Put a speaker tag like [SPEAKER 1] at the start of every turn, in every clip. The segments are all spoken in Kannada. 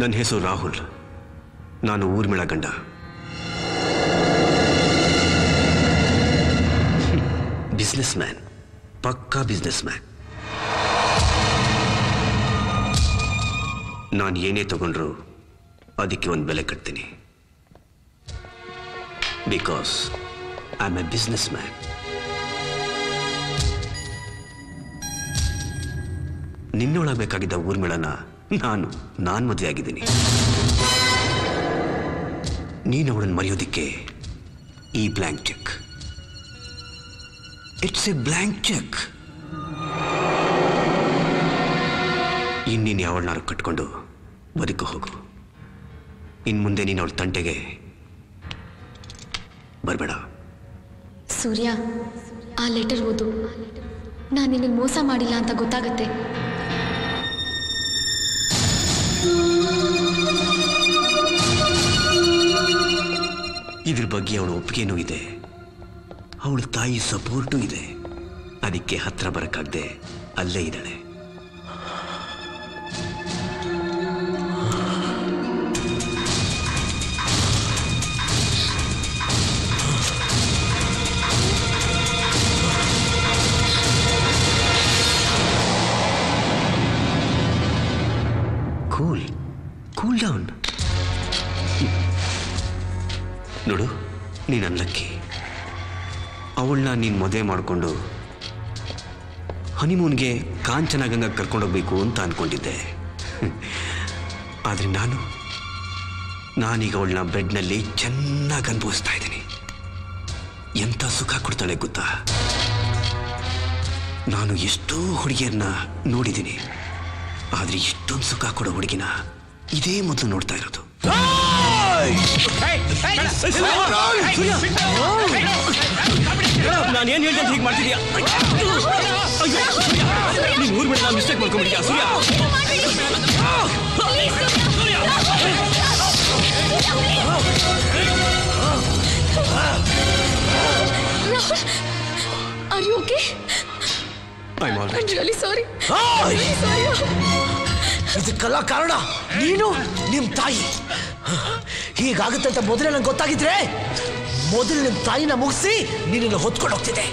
[SPEAKER 1] ನನ್ನ ಹೆಸರು ರಾಹುಲ್ ನಾನು ಊರ್ಮಿಳ ಗಂಡ ಬಿಸ್ನೆಸ್ ಮ್ಯಾನ್ ಪಕ್ಕಾ ಬಿಸ್ನೆಸ್ ಮ್ಯಾನ್ ನಾನು ಏನೇ ತಗೊಂಡ್ರು ಅದಕ್ಕೆ ಒಂದು ಬೆಲೆ ಕಟ್ತೀನಿ because I am a businessman ನಿನ್ನೊಳಗಬೇಕಾಗಿದ್ದ ಊರ್ಮಿಳನ ನಾನು ನಾನು ಮದುವೆ ಆಗಿದ್ದೀನಿ ನೀನು ಅವಳನ್ನು ಮರೆಯೋದಿಕ್ಕೆ ಈ blank cheque it's a blank cheque ಇನ್ನೀನು ಅವಳನ್ನಾರು ಕಟ್ಕೊಂಡು ಬದುಕು ಹೋಗು ಇನ್ನು ಮುಂದೆ ನೀನು ಅವಳ ತಂಟೆಗೆ ಬರಬೇಡ
[SPEAKER 2] ಸೂರ್ಯ ಆ ಲೆಟರ್ ಓದು ನಾನು ನಿನಗೆ ಮೋಸ ಮಾಡಿಲ್ಲ ಅಂತ ಗೊತ್ತಾಗತ್ತೆ
[SPEAKER 1] ಇದ್ರ ಬಗ್ಗೆ ಅವಳ ಒಪ್ಪಿಗೆನೂ ಇದೆ ಅವಳ ತಾಯಿ ಸಪೋರ್ಟು ಇದೆ ಅದಕ್ಕೆ ಹತ್ರ ಬರಕ್ಕಾಗದೆ ಅಲ್ಲೇ ಇದ್ದಾಳೆ ಕೂಲ್ ಕೂಲ್ ಡೌನ್ ನೋಡು ನೀನು ಅನ್ಲಕ್ಕಿ ಅವಳನ್ನ ನೀನು ಮದುವೆ ಮಾಡಿಕೊಂಡು ಹನಿಮೂನ್ಗೆ ಕಾಂಚನಗಂಗ ಕರ್ಕೊಂಡೋಗ್ಬೇಕು ಅಂತ ಅನ್ಕೊಂಡಿದ್ದೆ ಆದರೆ ನಾನು ನಾನೀಗ ಅವಳನ್ನ ಬೆಡ್ನಲ್ಲಿ ಚೆನ್ನಾಗಿ ಅನುಭವಿಸ್ತಾ ಇದ್ದೀನಿ ಎಂಥ ಸುಖ ಕೊಡ್ತಾಳೆ ಗೊತ್ತಾ ನಾನು ಎಷ್ಟೋ ಹುಡುಗಿಯರನ್ನ ನೋಡಿದ್ದೀನಿ ಆದರೆ ಇಷ್ಟೊಂದು ಸುಖ ಕೊಡೋ ಹುಡುಗಿನ ಇದೇ ಮೊದಲು ನೋಡ್ತಾ ಇರೋದು ನಾನು ಏನು ಹೇಳ್ದೆ ಹೀಗೆ ಮಾಡ್ತಿದ್ಯಾ ನೀನು ಊರ್ ಬಿಡ ಮಿಸ್ಟೇಕ್ ಮಾಡ್ಕೊಂಡ್ಬಿಟ್ಟಿಯಾ Surya
[SPEAKER 2] are you okay
[SPEAKER 1] I all
[SPEAKER 2] I really sorry sorry
[SPEAKER 3] ಇದಕ್ಕೆಲ್ಲ ಕಾರಣ ನೀನು ನಿಮ್ ತಾಯಿ ಹೀಗಾಗುತ್ತೆ ಅಂತ ಮೊದಲೇ ನಂಗೆ ಗೊತ್ತಾಗಿದ್ರೆ ಮೊದಲು ನಿಮ್ ತಾಯಿನ ಮುಗಿಸಿ ನೀನನ್ನು ಹೊತ್ಕೊಂಡು ಹೋಗ್ತಿದ್ದೆ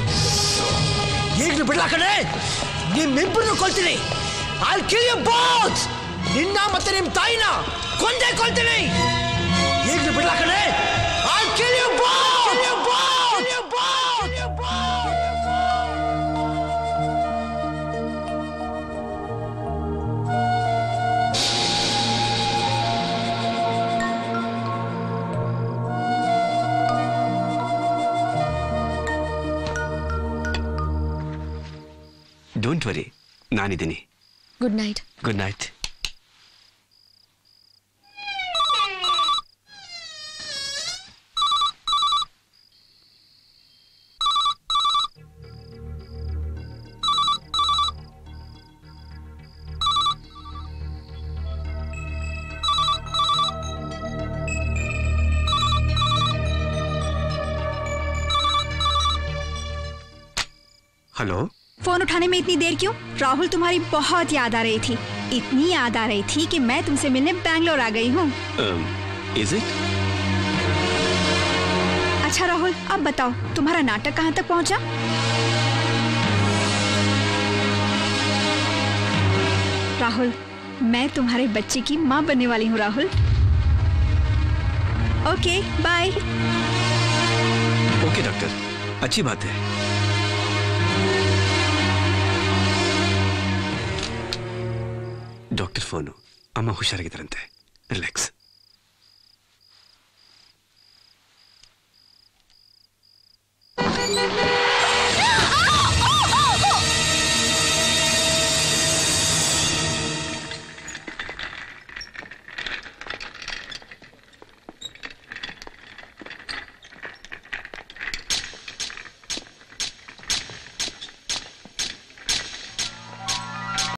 [SPEAKER 3] ಈಗಲೂ ಬಿಡ್ಲಾ ಕಣೆ ನಿಮ್ಮಿಬ್ಬರನ್ನು ಕೊಲ್ತೀನಿ ಐ ಕಿಲ್ ಯು ಬೋತ್ ನಿನ್ನ ಮತ್ತೆ ನಿಮ್ ತಾಯಿನ ಕೊಂದೇ ಕೊಲ್ತೀನಿ ಈಗಲೂ ಬಿಡ್ಲಾ ಕಣೆ I kill you both
[SPEAKER 1] don't worry ನಾನಿದ್ದೀನಿ
[SPEAKER 2] good night
[SPEAKER 1] good night hello
[SPEAKER 4] phone उठाने में इतनी देर क्यों राहुल तुम्हारी बहुत याद आ रही थी इतनी याद आ रही थी कि मैं तुमसे मिलने बैंगलोर आ गई हूँ
[SPEAKER 1] इज इट
[SPEAKER 4] अच्छा राहुल अब बताओ तुम्हारा नाटक कहाँ तक पहुँचा राहुल मैं तुम्हारे बच्चे की माँ बनने वाली हूँ Rahul okay bye
[SPEAKER 1] okay doctor अच्छी बात है ಡಾಕ್ಟರ್ ಫೋನು ಅಮ್ಮ ಹುಷಾರಾಗಿದ್ದಾರಂತೆ ರಿಲ್ಯಾಕ್ಸ್
[SPEAKER 2] ಆ